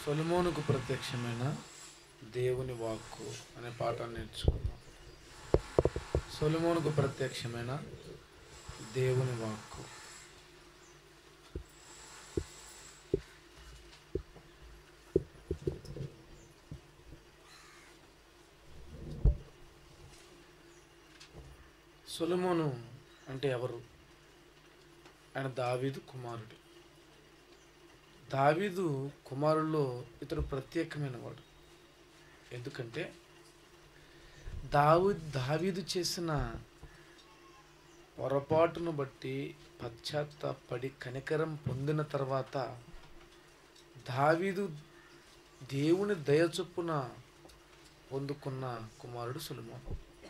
సొలమోనుకు ప్రత్యక్షమైన దేవుని వాక్కు అనే పాఠాన్ని నేర్చుకుందాం సొలమోనుకు ప్రత్యక్షమైన దేవుని వాక్కు సొలమోను అంటే ఎవరు ఆయన దావీదు కుమారుడు దావీదు కుమారుల్లో ఇతడు ప్రత్యేకమైన వాడు ఎందుకంటే దావు దావీదు చేసిన పొరపాటును బట్టి పశ్చాత్తాపడి కనికరం పొందిన తర్వాత దావీదు దేవుని దయ చొప్పున పొందుకున్న కుమారుడు సులమోను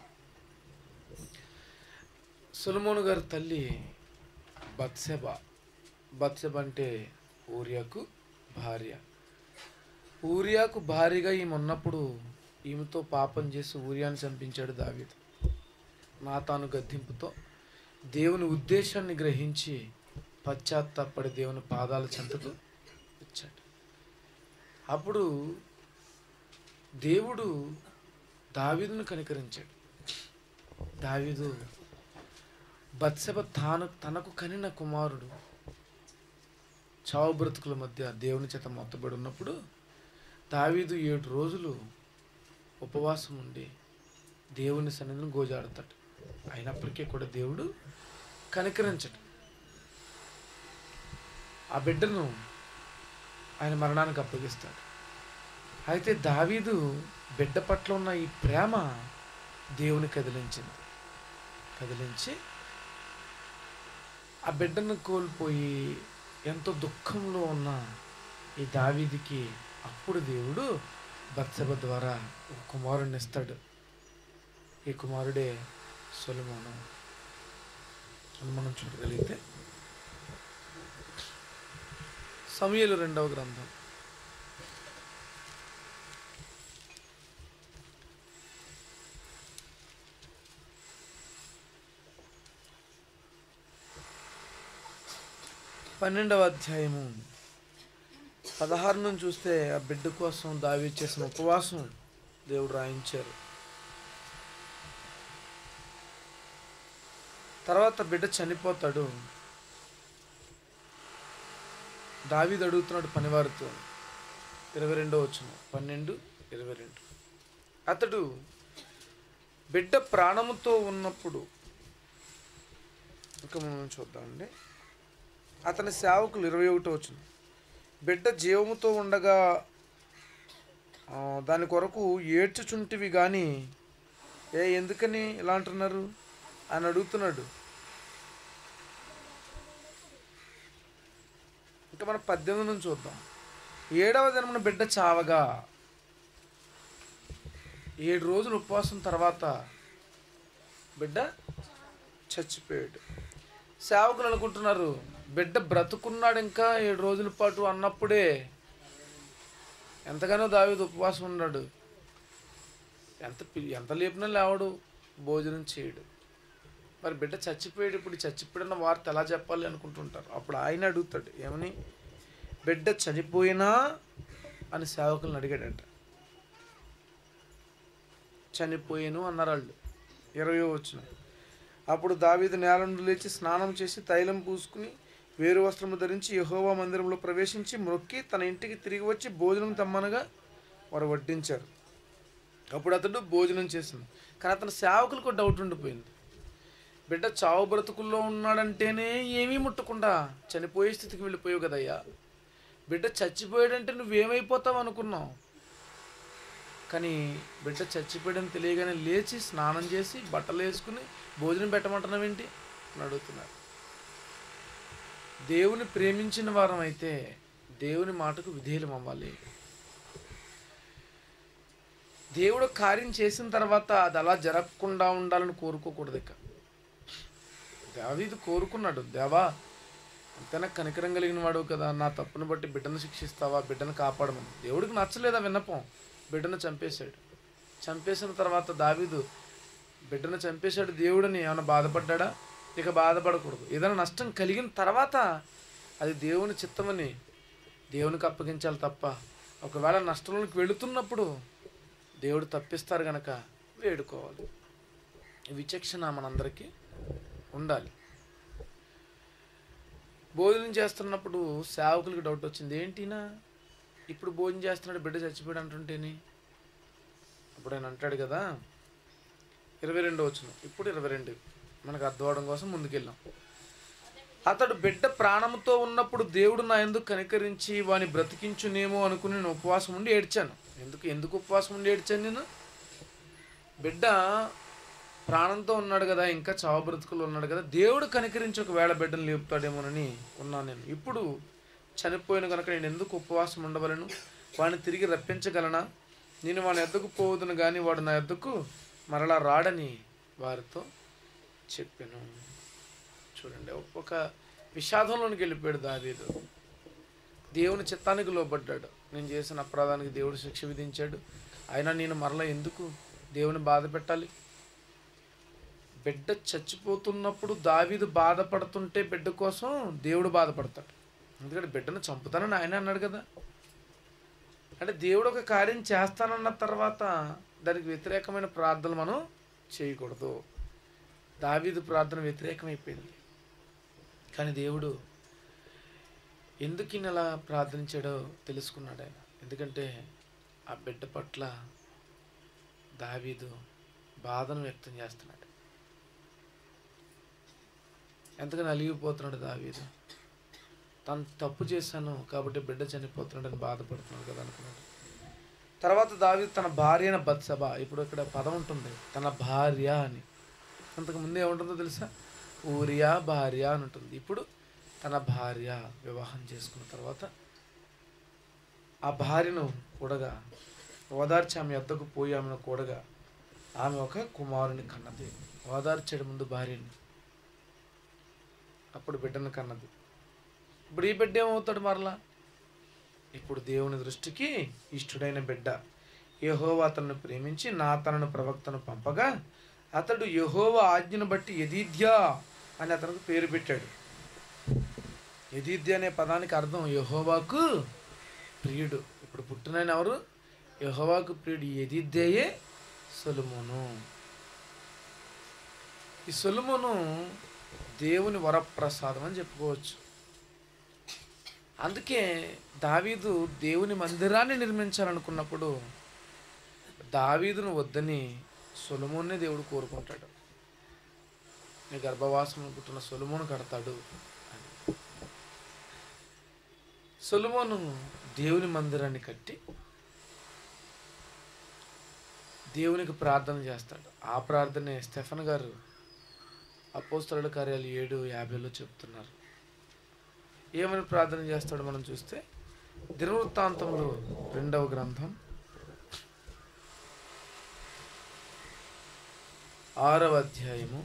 సులమోను గారి తల్లి బత్సెబ బత్సెబ అంటే ఊరియాకు భార్య ఊరియాకు భార్యగా ఈమె ఉన్నప్పుడు ఈమెతో పాపం చేసి ఊరియాని చంపించాడు దావీదు నాతాను గద్దింపుతో దేవుని ఉద్దేశాన్ని గ్రహించి పశ్చాత్తాపడి దేవుని పాదాల చెంతకు ఇచ్చాడు అప్పుడు దేవుడు దావీదును కనికరించాడు దావీదు బత్సెబ తాను తనకు కనిన కుమారుడు చావు బ్రతుకుల మధ్య దేవుని చేత మొత్తబడి ఉన్నప్పుడు దావీదు ఏడు రోజులు ఉపవాసం ఉండి దేవుని సన్నిధిని గోజాడతాడు అయినప్పటికీ కూడా దేవుడు కనికరించడు ఆ బిడ్డను ఆయన మరణానికి అప్పగిస్తాడు అయితే దావీదు బిడ్డ పట్ల ఉన్న ఈ ప్రేమ దేవుని కదిలించింది కదిలించి ఆ బిడ్డను కోల్పోయి ఎంతో దుఃఖంలో ఉన్న ఈ దావీదికి అప్పుడు దేవుడు బత్సబ ద్వారా ఒక కుమారుడిని ఇస్తాడు ఈ కుమారుడే సొలమోను అని మనం చూడగలిగితే సమయలు రెండవ గ్రంథం పన్నెండవ అధ్యాయము పదహారు నుంచి చూస్తే ఆ బిడ్డ కోసం దావి చేసిన ఉపవాసం దేవుడు రాయించారు తర్వాత బిడ్డ చనిపోతాడు దావీదు అడుగుతున్నాడు పనివారితో ఇరవై రెండో వచ్చిన పన్నెండు ఇరవై రెండు అతడు బిడ్డ ప్రాణముతో ఉన్నప్పుడు ఇంకా మనం చూద్దామండి అతని సేవకులు ఇరవై ఒకటో వచ్చిన బిడ్డ జీవముతో ఉండగా ఆ, దాని కొరకు ఏడ్చుచుంటివి కానీ ఏ ఎందుకని ఇలా అంటున్నారు అని అడుగుతున్నాడు ఇంకా మనం పద్దెనిమిది నుంచి చూద్దాం ఏడవ దినమున బిడ్డ చావగా ఏడు రోజులు ఉపవాసం తర్వాత బిడ్డ చచ్చిపోయాడు సేవకులు అనుకుంటున్నారు బిడ్డ బ్రతుకున్నాడు ఇంకా ఏడు రోజుల పాటు అన్నప్పుడే ఎంతగానో దావీదు ఉపవాసం ఉన్నాడు ఎంత పి- ఎంత లేపినా లేవడు భోజనం చేయడు మరి బిడ్డ చచ్చిపోయాడు ఇప్పుడు చచ్చిపోయిన వార్త ఎలా చెప్పాలి అనుకుంటుంటారు అప్పుడు ఆయన అడుగుతాడు ఏమని బిడ్డ చనిపోయినా అని సేవకులను అడిగాడంట చనిపోయాను అన్నారు వాళ్ళు ఇరవై వచ్చిన అప్పుడు దావీదు నేల నుండి లేచి స్నానం చేసి తైలం పూసుకుని వేరు వస్త్రము ధరించి యెహోవా మందిరంలో ప్రవేశించి మొక్కి తన ఇంటికి తిరిగి వచ్చి భోజనం తెమ్మనగా వారు వడ్డించారు అప్పుడు అతడు భోజనం చేసింది కానీ అతని సేవకులకు ఒక డౌట్ ఉండిపోయింది బిడ్డ చావు బ్రతుకుల్లో ఉన్నాడంటేనే ఏమీ ముట్టకుండా చనిపోయే స్థితికి వెళ్ళిపోయావు కదయ్యా బిడ్డ చచ్చిపోయాడంటే నువ్వేమైపోతావు అనుకున్నావు కానీ బిడ్డ చచ్చిపోయాడని తెలియగానే లేచి స్నానం చేసి బట్టలు వేసుకుని భోజనం పెట్టమంటున్నావేంటి అని అడుగుతున్నారు దేవుని ప్రేమించిన వారం అయితే దేవుని మాటకు విధేయులం అవ్వాలి దేవుడు కార్యం చేసిన తర్వాత అది అలా జరగకుండా ఉండాలని కోరుకోకూడదు ఇక దావీదు కోరుకున్నాడు దేవా అంతైనా కనికరం కలిగిన వాడు కదా నా తప్పును బట్టి బిడ్డను శిక్షిస్తావా బిడ్డను కాపాడమని దేవుడికి నచ్చలేదా విన్నపం బిడ్డను చంపేశాడు చంపేసిన తర్వాత దావీదు బిడ్డను చంపేశాడు దేవుడిని ఏమైనా బాధపడ్డా ఇక బాధపడకూడదు ఏదైనా నష్టం కలిగిన తర్వాత అది దేవుని చిత్తమని దేవునికి అప్పగించాలి తప్ప ఒకవేళ నష్టంలోకి వెళుతున్నప్పుడు దేవుడు తప్పిస్తారు గనక వేడుకోవాలి ఈ విచక్షణ మనందరికీ ఉండాలి భోజనం చేస్తున్నప్పుడు సేవకులకి డౌట్ వచ్చింది ఏంటినా ఇప్పుడు భోజనం చేస్తున్నాడు బిడ్డ చచ్చిపోయాడు అంటుంటేని అప్పుడు ఆయన అంటాడు కదా ఇరవై రెండు వచ్చిన ఇప్పుడు ఇరవై రెండు మనకు అర్థం అవడం కోసం ముందుకెళ్ళాం అతడు బిడ్డ ప్రాణంతో ఉన్నప్పుడు దేవుడు నా ఎందుకు కనికరించి వాని బ్రతికించునేమో అనుకుని నేను ఉపవాసం ఉండి ఏడ్చాను ఎందుకు ఎందుకు ఉపవాసం ఉండి ఏడ్చాను నేను బిడ్డ ప్రాణంతో ఉన్నాడు కదా ఇంకా చావు బ్రతుకులు ఉన్నాడు కదా దేవుడు కనికరించి ఒకవేళ బిడ్డను లేపుతాడేమోనని ఉన్నాను నేను ఇప్పుడు చనిపోయిన కనుక నేను ఎందుకు ఉపవాసం ఉండవలను వాడిని తిరిగి రప్పించగలనా నేను వాని ఎద్దకు పోవదును కానీ వాడు నా ఎద్దకు మరలా రాడని వారితో చెప్పాను చూడండి ఒక విషాదంలోనికి వెళ్ళిపోయాడు దావీదు దేవుని చిత్తానికి లోబడ్డాడు నేను చేసిన అపరాధానికి దేవుడు శిక్ష విధించాడు అయినా నేను మరలా ఎందుకు దేవుని బాధ పెట్టాలి బిడ్డ చచ్చిపోతున్నప్పుడు దావీదు బాధపడుతుంటే బిడ్డ కోసం దేవుడు బాధపడతాడు ఎందుకంటే బిడ్డను చంపుతానని ఆయన అన్నాడు కదా అంటే దేవుడు ఒక కార్యం చేస్తానన్న తర్వాత దానికి వ్యతిరేకమైన ప్రార్థనలు మనం చేయకూడదు దావీదు ప్రార్థన వ్యతిరేకమైపోయింది కానీ దేవుడు ఎందుకు ఈయన అలా ప్రార్థించాడో తెలుసుకున్నాడు ఆయన ఎందుకంటే ఆ బిడ్డ పట్ల దావీదు బాధను వ్యక్తం చేస్తున్నాడు ఎంతగా నలిగిపోతున్నాడు దావీదు తను తప్పు చేశాను కాబట్టి బిడ్డ చనిపోతున్నాడని బాధపడుతున్నాడు కదా అనుకున్నాడు తర్వాత దావీదు తన భార్య అయిన బత్సభ ఇప్పుడు ఇక్కడ పదం ఉంటుంది తన భార్య అని అంతకు ముందు ఏముంటుందో తెలుసా ఊరియా భార్య అని ఉంటుంది ఇప్పుడు తన భార్య వివాహం చేసుకున్న తర్వాత ఆ భార్యను కూడగా ఓదార్చి ఆమె ఎద్దకు పోయి ఆమెను కూడగా ఆమె ఒక కుమారుని కన్నది ఓదార్చాడు ముందు భార్యని అప్పుడు బిడ్డను కన్నది ఇప్పుడు ఈ బిడ్డ ఏమవుతాడు మరలా ఇప్పుడు దేవుని దృష్టికి ఇష్టడైన బిడ్డ యెహోవా అతను ప్రేమించి నా తనను ప్రవక్తను పంపగా అతడు యెహోవా ఆజ్ఞను బట్టి యదీద్యా అని అతనికి పేరు పెట్టాడు యదీద్య అనే పదానికి అర్థం యెహోవాకు ప్రియుడు ఇప్పుడు పుట్టినైన ఎవరు యెహోవాకు ప్రియుడు యదీద్యయే సొలుమును ఈ సొలుమును దేవుని వరప్రసాదం అని చెప్పుకోవచ్చు అందుకే దావీదు దేవుని మందిరాన్ని నిర్మించాలనుకున్నప్పుడు దావీదును వద్దని సొలమోన్నే దేవుడు కోరుకుంటాడు నీ గర్భవాసము పుట్టిన సొలమోను కడతాడు అని సొలమోను దేవుని మందిరాన్ని కట్టి దేవునికి ప్రార్థన చేస్తాడు ఆ ప్రార్థనే స్టెఫన్ గారు అపోస్తలుల కార్యాలు ఏడు యాభైలో చెప్తున్నారు ఏమని ప్రార్థన చేస్తాడు మనం చూస్తే దినవృత్తాంతంలో రెండవ గ్రంథం ఆరవ అధ్యాయము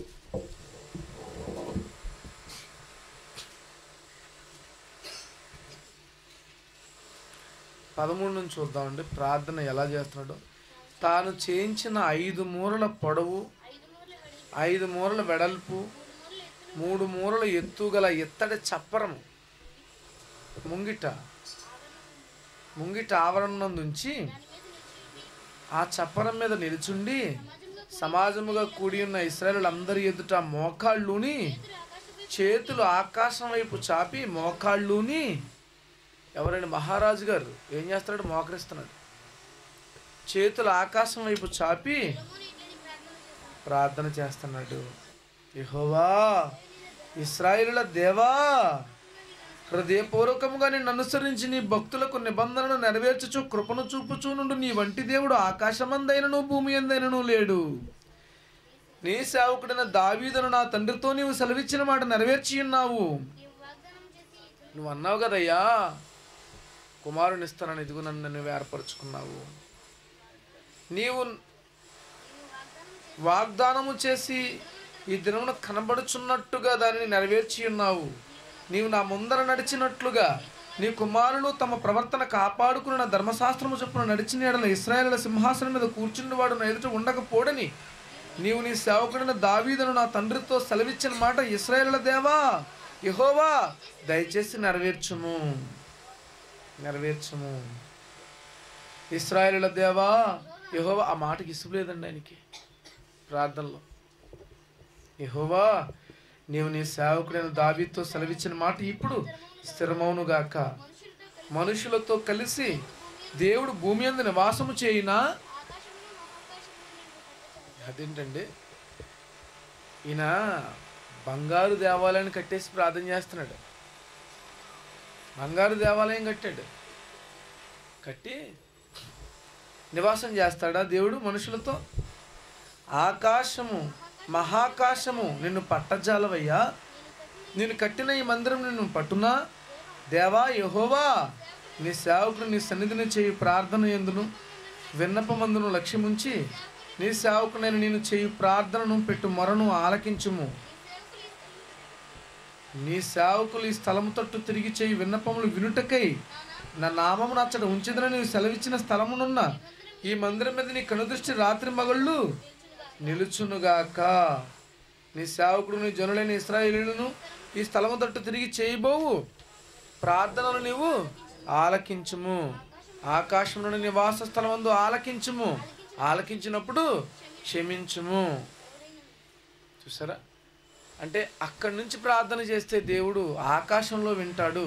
పదమూడు నుంచి చూద్దామండి ప్రార్థన ఎలా చేస్తున్నాడో తాను చేయించిన ఐదు మూరల పొడవు ఐదు మూరల వెడల్పు మూడు మూరల ఎత్తు గల ఎత్తడి చప్పరము ముంగిట ముంగిట ఆవరణం నుంచి ఆ చప్పరం మీద నిలుచుండి సమాజముగా కూడి ఉన్న ఇస్రాయలందరి ఎదుట మోకాళ్ళుని చేతులు ఆకాశం వైపు చాపి మోకాళ్ళుని ఎవరైనా మహారాజు గారు ఏం చేస్తున్నాడు మోకరిస్తున్నాడు చేతులు ఆకాశం వైపు చాపి ప్రార్థన చేస్తున్నాడు యెహోవా ఇస్రాయేలుల దేవా హృదయపూర్వకముగా నేను అనుసరించి నీ భక్తులకు నిబంధనను నెరవేర్చుచు కృపను చూపుచూ నుండు నీ వంటి దేవుడు ఆకాశమందైనను భూమి ఎందైనను లేడు నీ సేవకుడైన దావీదును నా తండ్రితో నీవు సెలవిచ్చిన మాట నెరవేర్చి ఉన్నావు నువ్వు అన్నావు కదయ్యా కుమారుని ఇస్తానని ఇదిగో నన్ను నువ్వు ఏర్పరచుకున్నావు నీవు వాగ్దానము చేసి ఈ దినమున కనబడుచున్నట్టుగా దానిని నెరవేర్చి ఉన్నావు నీవు నా ముందర నడిచినట్లుగా నీ కుమారులు తమ ప్రవర్తన కాపాడుకున్న ధర్మశాస్త్రము చొప్పున నడిచిన ఎడల ఇస్రాయేల్ సింహాసనం మీద కూర్చున్నవాడు నా ఎదుట ఉండకపోడని నీవు నీ సేవకుడైన దావీదును నా తండ్రితో సెలవిచ్చిన మాట ఇస్రాయేల్ దేవా యెహోవా దయచేసి నెరవేర్చుము నెరవేర్చుము ఇస్రాయేలుల దేవా యెహోవా ఆ మాటకి ఇసుపు లేదండి ఆయనకి ప్రార్థనలో యెహోవా నీవు నీ సేవకుడైన దావీతో సెలవిచ్చిన మాట ఇప్పుడు స్థిరమౌనుగాక మనుషులతో కలిసి దేవుడు భూమి అందు నివాసము చేయినా అదేంటండి ఈయన బంగారు దేవాలయాన్ని కట్టేసి ప్రార్థన చేస్తున్నాడు బంగారు దేవాలయం కట్టాడు కట్టి నివాసం చేస్తాడా దేవుడు మనుషులతో ఆకాశము మహాకాశము నిన్ను పట్టజాలవయ్యా నేను కట్టిన ఈ మందిరం నిన్ను పట్టునా దేవా యహోవా నీ సేవకుడు నీ సన్నిధిని చేయి ప్రార్థన ఎందును విన్నపమందును లక్ష్యముంచి నీ సేవకుడైన నేను చేయు ప్రార్థనను పెట్టు మొరను ఆలకించుము నీ సేవకులు ఈ స్థలము తట్టు తిరిగి చేయి విన్నపములు వినుటకై నా నామము నచ్చట ఉంచిదని నీవు సెలవిచ్చిన స్థలమునున్న ఈ మందిరం మీద నీ కనుదృష్టి రాత్రి మగళ్ళు నిలుచునుగాక నీ సేవకుడు నీ జనులైన ఇస్రాయేలీలను ఈ స్థలము తట్టు తిరిగి చేయబోవు ప్రార్థనలు నీవు ఆలకించుము ఆకాశంలోని నివాస స్థలమందు ఆలకించుము ఆలకించినప్పుడు క్షమించుము చూసారా అంటే అక్కడి నుంచి ప్రార్థన చేస్తే దేవుడు ఆకాశంలో వింటాడు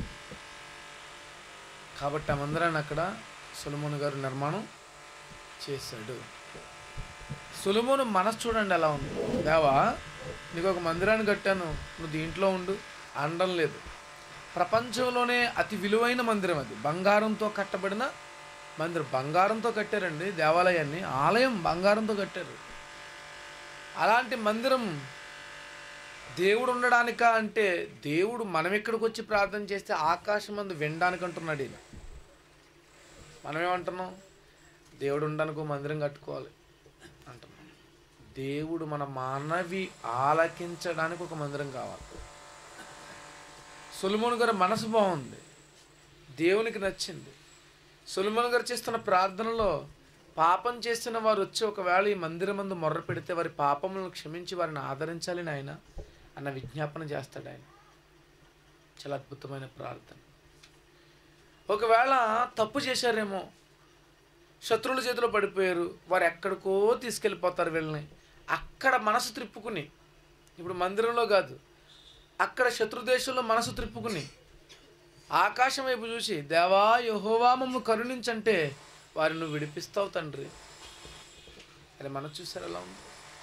కాబట్టి ఆ మందిరాన్ని అక్కడ సులమోను గారు నిర్మాణం చేశాడు సులమోను మనసు చూడండి ఎలా ఉంది దేవా నీకు ఒక మందిరాన్ని కట్టాను నువ్వు దీంట్లో ఉండు అనడం లేదు ప్రపంచంలోనే అతి విలువైన మందిరం అది బంగారంతో కట్టబడిన మందిరం బంగారంతో కట్టారండి దేవాలయాన్ని ఆలయం బంగారంతో కట్టారు అలాంటి మందిరం దేవుడు ఉండడానిక అంటే దేవుడు మనం ఇక్కడికి వచ్చి ప్రార్థన చేస్తే ఆకాశం మందు వినడానికి అంటున్నాడు ఈయన మనం ఏమంటున్నాం దేవుడు ఉండడానికి ఒక మందిరం కట్టుకోవాలి అంటున్నాం దేవుడు మన మనవి ఆలకించడానికి ఒక మందిరం కావాలి సులమోన్ గారి మనసు బాగుంది దేవునికి నచ్చింది సులమోన్ గారు చేస్తున్న ప్రార్థనలో పాపం చేసిన వారు వచ్చి ఒకవేళ ఈ మందిరం మందు మొర్ర పెడితే వారి పాపములను క్షమించి వారిని ఆదరించాలి నాయన అన్న విజ్ఞాపన చేస్తాడు ఆయన చాలా అద్భుతమైన ప్రార్థన ఒకవేళ తప్పు చేశారేమో శత్రువుల చేతిలో పడిపోయారు వారు ఎక్కడికో తీసుకెళ్ళిపోతారు వీళ్ళని అక్కడ మనసు త్రిప్పుకుని ఇప్పుడు మందిరంలో కాదు అక్కడ శత్రు దేశంలో మనసు త్రిప్పుకుని ఆకాశం వైపు చూసి దేవా యహోవా మమ్మ కరుణించంటే వారిని నువ్వు విడిపిస్తావు తండ్రి అరే మనం చూసారు ఎలా ఉంది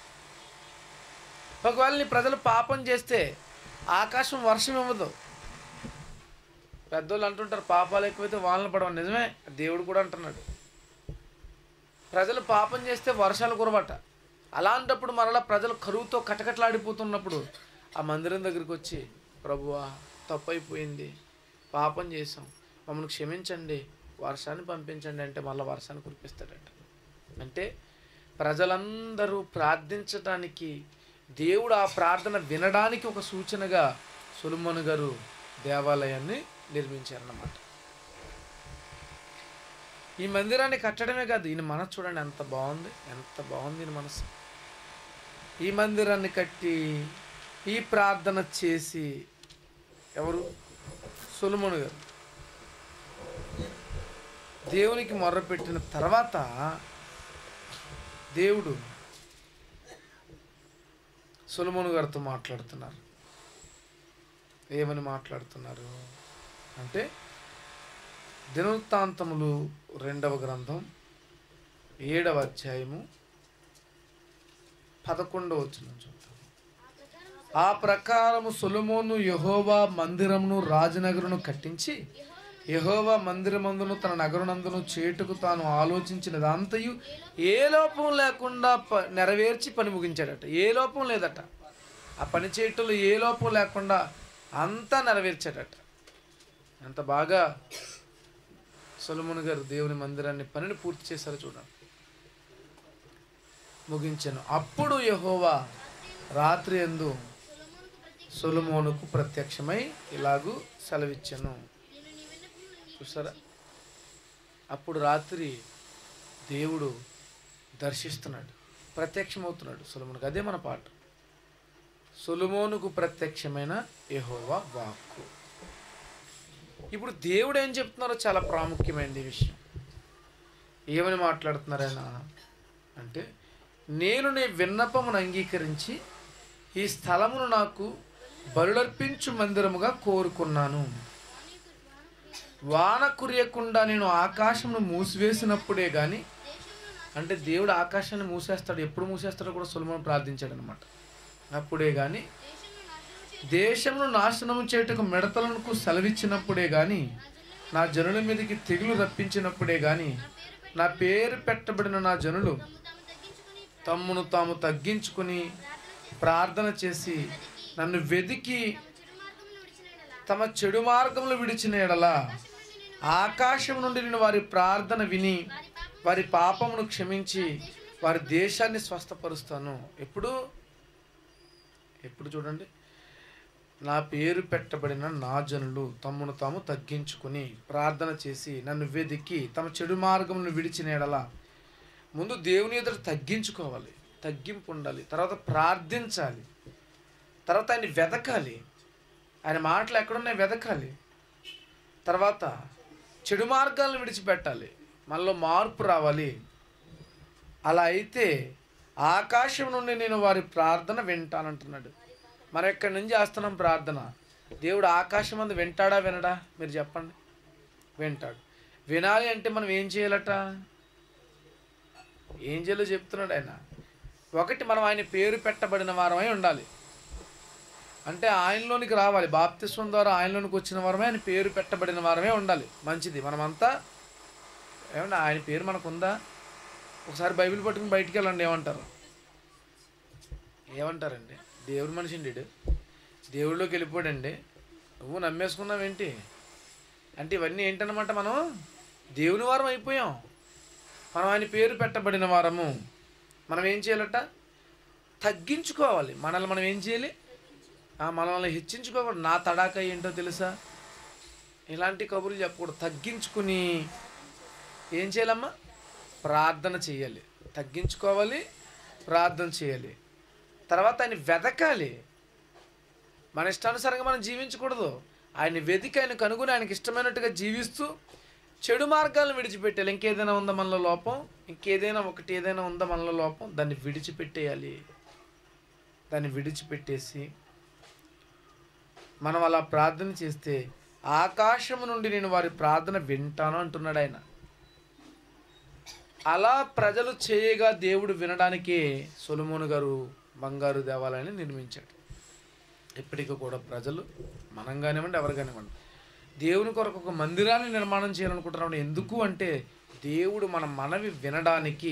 ఒకవేళ నీ ప్రజలు పాపం చేస్తే ఆకాశం వర్షం ఇవ్వదు పెద్దోళ్ళు అంటుంటారు పాపాలు ఎక్కువైతే వాళ్ళని పడవ నిజమే దేవుడు కూడా అంటున్నాడు ప్రజలు పాపం చేస్తే వర్షాలు కురవట అలాంటప్పుడు మరలా ప్రజలు కరువుతో కటకట్లాడిపోతున్నప్పుడు ఆ మందిరం దగ్గరికి వచ్చి ప్రభువా తప్పు అయిపోయింది పాపం చేసాం మమ్మల్ని క్షమించండి వర్షాన్ని పంపించండి అంటే మళ్ళీ వర్షాన్ని కురిపిస్తాడట అంటే ప్రజలందరూ ప్రార్థించడానికి దేవుడు ఆ ప్రార్థన వినడానికి ఒక సూచనగా సులుమోను గారు దేవాలయాన్ని నిర్మించారన్నమాట ఈ మందిరాన్ని కట్టడమే కాదు ఈయన మనసు చూడండి ఎంత బాగుంది ఎంత బాగుంది ఈయన మనసు ఈ మందిరాన్ని కట్టి ఈ ప్రార్థన చేసి ఎవరు సులుమోను గారు దేవునికి మొర్రపెట్టిన తర్వాత దేవుడు సులమోను గారితో మాట్లాడుతున్నారు ఏమని మాట్లాడుతున్నారు అంటే దినవృత్తాంతములు రెండవ గ్రంథం ఏడవ అధ్యాయము పదకొండవ వచ్చిన చూద్దాం ఆ ప్రకారము సొలొమోను యహోవా మందిరమును రాజనగరును కట్టించి యహోవా మందిరమందును తన నగరునందును చేటుకు తాను ఆలోచించినదంతయు ఏ లోపం లేకుండా ప నెరవేర్చి పని ముగించాడట ఏ లోపం లేదట ఆ పని చేయటంలో ఏ లోపం లేకుండా అంతా నెరవేర్చాడట ఎంత బాగా సొలమును గారు దేవుని మందిరాన్ని పనిని పూర్తి చేశారో చూడండి ముగించాను అప్పుడు యహోవా రాత్రి ఎందు సొలమోనుకు ప్రత్యక్షమై ఇలాగూ సెలవిచ్చాను చూసారా అప్పుడు రాత్రి దేవుడు దర్శిస్తున్నాడు ప్రత్యక్షమవుతున్నాడు సొలమునికి అదే మన పాట సొలమోనుకు ప్రత్యక్షమైన యెహోవా వాక్కు ఇప్పుడు దేవుడు ఏం చెప్తున్నారో చాలా ప్రాముఖ్యమైనది ఈ విషయం ఏమని మాట్లాడుతున్నారు ఆయన అంటే నేను నీ విన్నపమును అంగీకరించి ఈ స్థలమును నాకు బలులర్పించు మందిరముగా కోరుకున్నాను వాన కురియకుండా నేను ఆకాశమును మూసివేసినప్పుడే కానీ అంటే దేవుడు ఆకాశాన్ని మూసేస్తాడు ఎప్పుడు మూసేస్తాడో కూడా సులభం ప్రార్థించాడు అనమాట అప్పుడే కానీ దేశమును నాశనము చేయుటకు మిడతలకు సెలవిచ్చినప్పుడే కానీ నా జనుల మీదకి తెగులు రప్పించినప్పుడే కానీ నా పేరు పెట్టబడిన నా జనులు తమ్మును తాము తగ్గించుకుని ప్రార్థన చేసి నన్ను వెదికి తమ చెడు మార్గములు విడిచిన ఎడల ఆకాశం నుండి నేను వారి ప్రార్థన విని వారి పాపమును క్షమించి వారి దేశాన్ని స్వస్థపరుస్తాను ఎప్పుడు ఎప్పుడు చూడండి నా పేరు పెట్టబడిన నా జనులు తమ్మును తాము తగ్గించుకుని ప్రార్థన చేసి నన్ను వెదికి తమ చెడు మార్గమును విడిచిన ఎడల ముందు దేవుని ఎదుట తగ్గించుకోవాలి తగ్గింపు ఉండాలి తర్వాత ప్రార్థించాలి తర్వాత ఆయన వెదకాలి ఆయన మాటలు ఎక్కడున్నాయి వెదకాలి తర్వాత చెడు మార్గాలను విడిచిపెట్టాలి మనలో మార్పు రావాలి అలా అయితే ఆకాశం నుండి నేను వారి ప్రార్థన వింటానంటున్నాడు మరి ఎక్కడి నుంచి చేస్తున్నాం ప్రార్థన దేవుడు ఆకాశం అందు వింటాడా వినడా మీరు చెప్పండి వింటాడు వినాలి అంటే మనం ఏం చేయాలట ఏం చేయాలో చెప్తున్నాడు ఆయన ఒకటి మనం ఆయన పేరు పెట్టబడిన వారమై ఉండాలి అంటే ఆయనలోనికి రావాలి బాప్తిస్వం ద్వారా ఆయనలోనికి వచ్చిన వారమే ఆయన పేరు పెట్టబడిన వారమే ఉండాలి మంచిది మనమంతా ఏమంటే ఆయన పేరు మనకు ఉందా ఒకసారి బైబిల్ పట్టుకుని బయటికి వెళ్ళండి ఏమంటారు ఏమంటారండి దేవుడి మనిషి అండి ఈడు. దేవుడిలోకి వెళ్ళిపోయాడండి నువ్వు నమ్మేసుకున్నావేంటి అంటే ఇవన్నీ ఏంటన్నమాట మనం దేవుని వారం అయిపోయాం మనం ఆయన పేరు పెట్టబడిన వారము మనం ఏం చేయాలట తగ్గించుకోవాలి మనల్ని మనం ఏం చేయాలి ఆ, మనల్ని హెచ్చించుకోకూడదు నా తడాక ఏంటో తెలుసా ఇలాంటి కబుర్లు చెప్పకూడదు తగ్గించుకుని ఏం చేయాలమ్మా ప్రార్థన చేయాలి తగ్గించుకోవాలి ప్రార్థన చేయాలి తర్వాత ఆయన వెదకాలి మన ఇష్టానుసారంగా మనం జీవించకూడదు ఆయన వెతికి ఆయన కనుగొని ఆయనకి ఇష్టమైనట్టుగా జీవిస్తూ చెడు మార్గాలను విడిచిపెట్టాలి ఇంకేదైనా ఉందా మనలో లోపం ఇంకేదైనా ఒకటి ఏదైనా ఉందా మనలో లోపం దాన్ని విడిచిపెట్టేయాలి దాన్ని విడిచిపెట్టేసి మనం అలా ప్రార్థన చేస్తే ఆకాశము నుండి నేను వారి ప్రార్థన వింటాను అంటున్నాడు ఆయన అలా ప్రజలు చేయగా దేవుడు వినడానికే సొలమోను గారు బంగారు దేవాలయాన్ని నిర్మించాడు ఇప్పటికీ కూడా ప్రజలు మనం కానివ్వండి ఎవరు కానివ్వండి దేవుని కొరకు ఒక మందిరాన్ని నిర్మాణం చేయాలనుకుంటున్నాడు ఎందుకు అంటే దేవుడు మన మనవి వినడానికి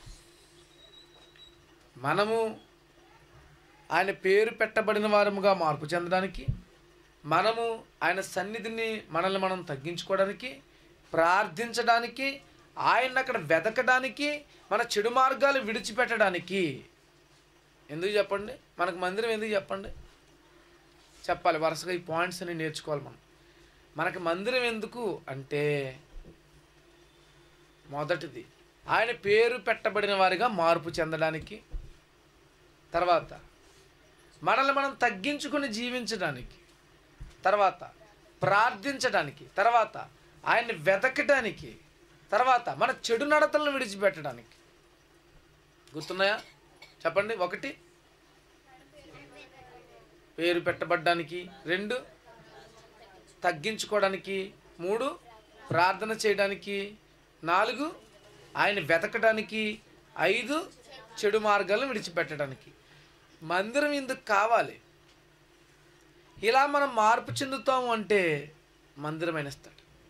మనము ఆయన పేరు పెట్టబడిన వారముగా మార్పు చెందడానికి మనము ఆయన సన్నిధిని మనల్ని మనం తగ్గించుకోవడానికి ప్రార్థించడానికి ఆయన అక్కడ వెతకడానికి మన చెడు మార్గాలు విడిచిపెట్టడానికి ఎందుకు చెప్పండి మనకు మందిరం ఎందుకు చెప్పండి చెప్పాలి వరుసగా ఈ పాయింట్స్ అన్ని నేర్చుకోవాలి మనం మనకి మందిరం ఎందుకు అంటే మొదటిది ఆయన పేరు పెట్టబడిన వారిగా మార్పు చెందడానికి తర్వాత మనల్ని మనం తగ్గించుకుని జీవించడానికి తర్వాత ప్రార్థించడానికి తర్వాత ఆయన్ని వెతకడానికి తర్వాత మన చెడు నడతలను విడిచిపెట్టడానికి గుర్తున్నాయా చెప్పండి ఒకటి పేరు పెట్టబడ్డానికి రెండు తగ్గించుకోవడానికి మూడు ప్రార్థన చేయడానికి నాలుగు ఆయన వెతకడానికి ఐదు చెడు మార్గాలను విడిచిపెట్టడానికి మందిరం ఇందుకు కావాలి ఇలా మనం మార్పు చెందుతాము అంటే మందిరమైన ఇస్తాడు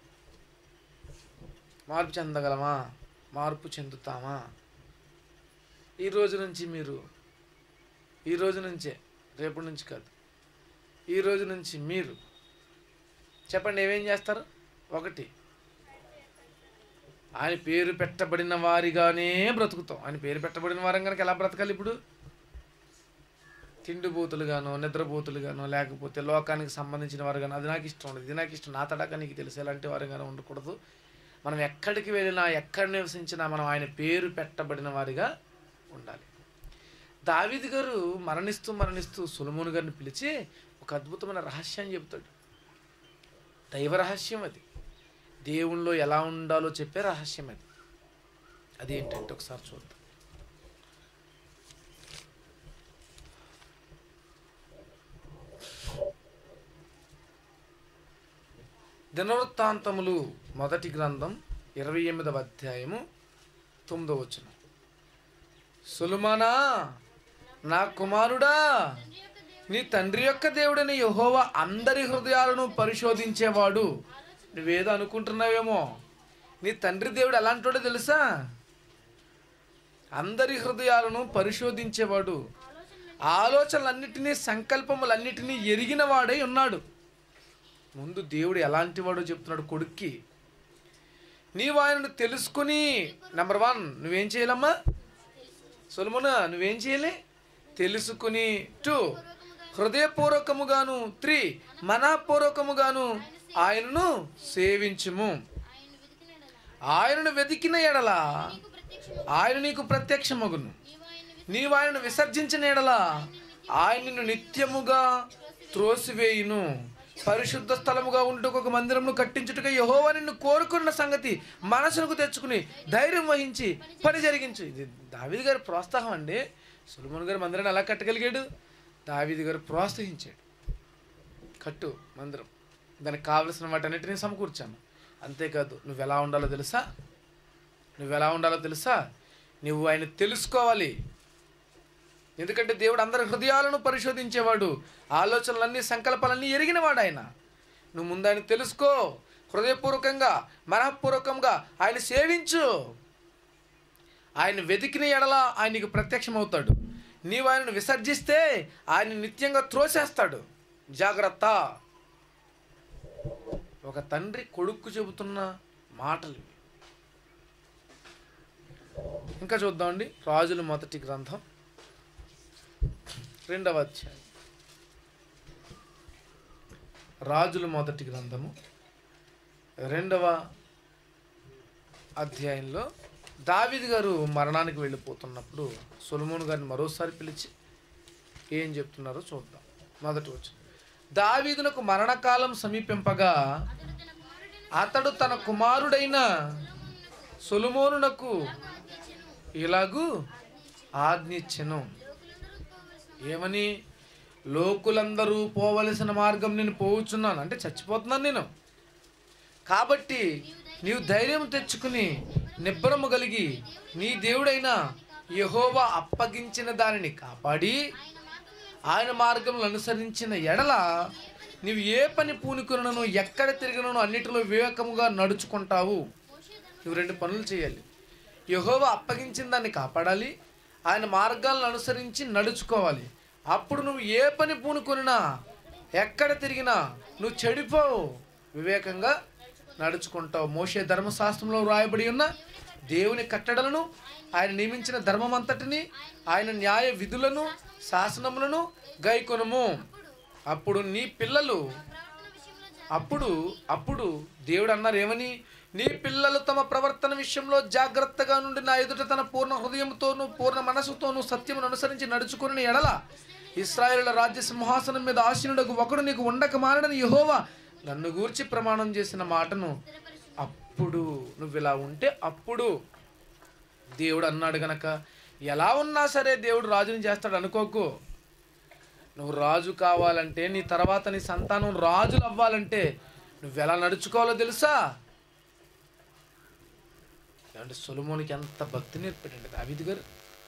మార్పు చెందగలమా మార్పు చెందుతామా ఈ రోజు నుంచి మీరు ఈ రోజు నుంచే రేపటి నుంచి కాదు ఈ రోజు నుంచి మీరు చెప్పండి ఏమేం చేస్తారు ఒకటి ఆయన పేరు పెట్టబడిన వారిగానే బ్రతుకుతాం ఆయన పేరు పెట్టబడిన వారం కనుక ఎలా బ్రతకాలి ఇప్పుడు తిండిబోతులుగానో నిద్రబోతులుగానో లేకపోతే లోకానికి సంబంధించిన వారుగానో అది నాకు ఇష్టం ఉండదు ఇది నాకు ఇష్టం నా తడాక నీకు తెలుసు ఎలాంటి వారుగానో ఉండకూడదు మనం ఎక్కడికి వెళ్ళినా ఎక్కడ నివసించినా మనం ఆయన పేరు పెట్టబడిన వారిగా ఉండాలి దావీదు గారు మరణిస్తూ మరణిస్తూ సులమోను గారిని పిలిచి ఒక అద్భుతమైన రహస్యాన్ని చెబుతాడు దైవ రహస్యం అది దేవుణ్ణిలో ఎలా ఉండాలో చెప్పే రహస్యం అది అదేంటంటే ఒకసారి చూద్దాం దినవృత్తాంతములు మొదటి గ్రంథం ఇరవై ఎనిమిదవ అధ్యాయము తొమ్మిదవ వచనం సులుమానా నా కుమారుడా నీ తండ్రి యొక్క దేవుడని యెహోవా అందరి హృదయాలను పరిశోధించేవాడు నువ్వేదో అనుకుంటున్నావేమో నీ తండ్రి దేవుడు ఎలాంటోడో తెలుసా అందరి హృదయాలను పరిశోధించేవాడు ఆలోచనలన్నిటినీ సంకల్పములన్నిటినీ ఎరిగిన వాడై ఉన్నాడు ముందు దేవుడు ఎలాంటి వాడో చెప్తున్నాడు కొడుక్కి నీవు ఆయనను తెలుసుకుని నెంబర్ వన్ నువ్వేం చేయాలమ్మా సొలమున నువ్వేం చేయాలి తెలుసుకుని టూ హృదయపూర్వకముగాను త్రీ మనపూర్వకముగాను ఆయనను సేవించుము ఆయనను వెతికిన ఎడల ఆయన నీకు ప్రత్యక్షమగును నీవు ఆయనను విసర్జించిన ఎడల ఆయన నిన్ను నిత్యముగా త్రోసివేయును పరిశుద్ధ స్థలముగా ఉంటూ ఒక మందిరమును కట్టించుటగా యహోవా నిన్ను కోరుకున్న సంగతి మనసుకు తెచ్చుకుని ధైర్యం వహించి పని జరిగించు ఇది దావీది గారి ప్రోత్సాహం అండి సులమోన్ గారు మందిరాన్ని ఎలా కట్టగలిగాడు దావీది గారు ప్రోత్సహించాడు కట్టు మందిరం దానికి కావలసిన వాటన్నిటిని సమకూర్చాను అంతేకాదు నువ్వు ఎలా ఉండాలో తెలుసా నువ్వు ఎలా ఉండాలో తెలుసా నువ్వు ఆయన తెలుసుకోవాలి ఎందుకంటే దేవుడు అందరి హృదయాలను పరిశోధించేవాడు ఆలోచనలన్నీ సంకల్పాలన్నీ ఎరిగినవాడు ఆయన నువ్వు ముందు ఆయన తెలుసుకో హృదయపూర్వకంగా మనఃపూర్వకంగా ఆయన సేవించు ఆయన వెతికిన ఎడల ఆయనకు ప్రత్యక్షమవుతాడు నీవు ఆయనను విసర్జిస్తే ఆయన నిత్యంగా త్రోసేస్తాడు జాగ్రత్త ఒక తండ్రి కొడుక్కు చెబుతున్న మాటలు ఇవి. ఇంకా చూద్దామండి రాజుల మొదటి గ్రంథం రెండవ అధ్యాయం రాజుల మొదటి గ్రంథము రెండవ అధ్యాయంలో దావీదు గారు మరణానికి వెళ్ళిపోతున్నప్పుడు సొలమోను గారిని మరోసారి పిలిచి ఏం చెప్తున్నారో చూద్దాం మొదటి వచ్చి దావీదునకు మరణకాలం సమీపింపగా అతడు తన కుమారుడైన సొలమోనునకు ఇలాగూ ఆజ్ఞిచ్చెను ఏమని లోకులందరూ పోవలసిన మార్గం నేను పోవుచున్నాను అంటే చచ్చిపోతున్నాను నేను కాబట్టి నీవు ధైర్యం తెచ్చుకుని నిబ్బరము కలిగి నీ దేవుడైన యహోవా అప్పగించిన దానిని కాపాడి ఆయన మార్గంలో అనుసరించిన ఎడల నీవు ఏ పని పూనుకునను ఎక్కడ తిరిగినను అన్నిటిలో వివేకముగా నడుచుకుంటావు నువ్వు రెండు పనులు చేయాలి యహోవా అప్పగించిన దాన్ని కాపాడాలి ఆయన మార్గాలను అనుసరించి నడుచుకోవాలి అప్పుడు నువ్వు ఏ పని పూనుకొనినా ఎక్కడ తిరిగినా నువ్వు చెడిపోవు వివేకంగా నడుచుకుంటావు మోషే ధర్మశాస్త్రంలో వ్రాయబడి ఉన్న దేవుని కట్టడలను ఆయన నియమించిన ధర్మమంతటిని ఆయన న్యాయ విధులను శాసనములను గైకొనుము అప్పుడు నీ పిల్లలు అప్పుడు అప్పుడు దేవుడు అన్నారు ఏమని నీ పిల్లలు తమ ప్రవర్తన విషయంలో జాగ్రత్తగా నుండి నా ఎదుట తన పూర్ణ హృదయంతోనూ పూర్ణ మనసుతోనూ సత్యమును అనుసరించి నడుచుకుని ఎడల ఇస్రాయేలుల రాజ్య సింహాసనం మీద ఆశీనుడకు ఒకడు నీకు ఉండక మారడని యహోవా నన్ను గూర్చి ప్రమాణం చేసిన మాటను అప్పుడు నువ్వు ఇలా ఉంటే అప్పుడు దేవుడు అన్నాడు గనక ఎలా ఉన్నా సరే దేవుడు రాజుని చేస్తాడు అనుకోకు నువ్వు రాజు కావాలంటే నీ తర్వాత నీ సంతానం రాజులు అవ్వాలంటే నువ్వు ఎలా నడుచుకోవాలో తెలుసా అంటే సొలమోనికి ఎంత భక్తి నేర్పాడండి దావిద్ గారు